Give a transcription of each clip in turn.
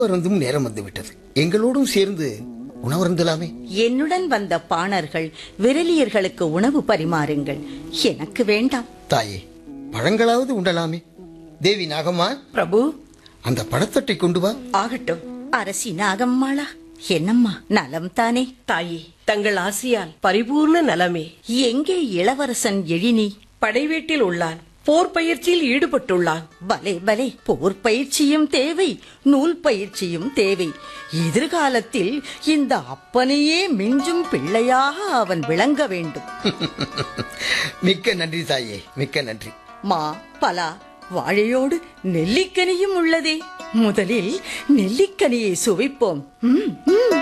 அருந்தும் நேரம் வந்துவிட்டது எங்களோடும் சேர்ந்து உணவருந்தலாமே என்னுடன் வந்த பாணர்கள் விரலியர்களுக்கு உணவு பரிமாறுங்கள் எனக்கு வேண்டாம் தாயே பழங்களாவது உண்டலாமே தேவி நாகம்மா பிரபு அந்த பழத்தட்டை கொண்டு வா ஆகட்டும் அரசி நாகம்மாளா என்னம்மா நலம் தானே தாயே தங்கள் ஆசியால் பரிபூர்ண நலமே எங்கே இளவரசன் எழினி படைவீட்டில் உள்ளான் போர் பயிற்சியில் ஈடுபட்டுள்ளான் பலே பலே போர் பயிற்சியும் தேவை நூல் பயிற்சியும் தேவை எதிர்காலத்தில் இந்த அப்பனையே மிஞ்சும் பிள்ளையாக அவன் விளங்க வேண்டும் மிக்க நன்றி தாயே மிக்க நன்றி மா பலா வாழையோடு நெல்லிக்கனியும் உள்ளதே முதலில் நெல்லிக்கனியை சுவைப்போம் ம், ம்.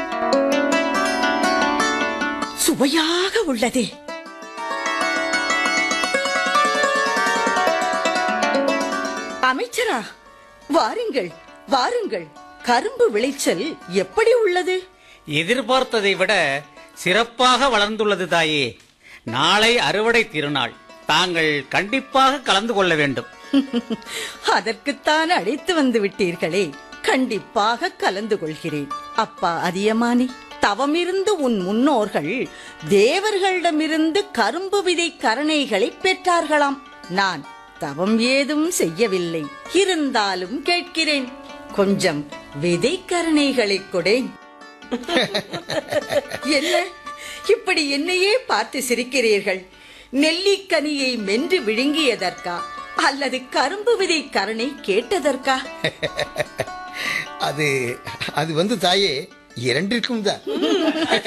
சுவையாக உள்ளதே அமைச்சரா வாருங்கள் வாருங்கள் கரும்பு விளைச்சல் எப்படி உள்ளது எதிர்பார்த்ததை விட சிறப்பாக வளர்ந்துள்ளது தாயே நாளை அறுவடை திருநாள் தாங்கள் கண்டிப்பாக கலந்து கொள்ள வேண்டும் அதற்குத்தான் அழைத்து வந்து விட்டீர்களே கண்டிப்பாக கலந்து கொள்கிறேன் அப்பா அதியமானி தவமிருந்து உன் முன்னோர்கள் தேவர்களிடமிருந்து கரும்பு விதை கரணைகளை பெற்றார்களாம் நான் தவம் ஏதும் செய்யவில்லை இருந்தாலும் கேட்கிறேன் கொஞ்சம் விதை கரணைகளை கொடேன் என்ன இப்படி என்னையே பார்த்து சிரிக்கிறீர்கள் நெல்லிக்கனியை மென்று விழுங்கியதற்கா அல்லது கரும்பு விதை கரணை கேட்டதற்கா அது அது வந்து தாயே இரண்டிற்கும் தான்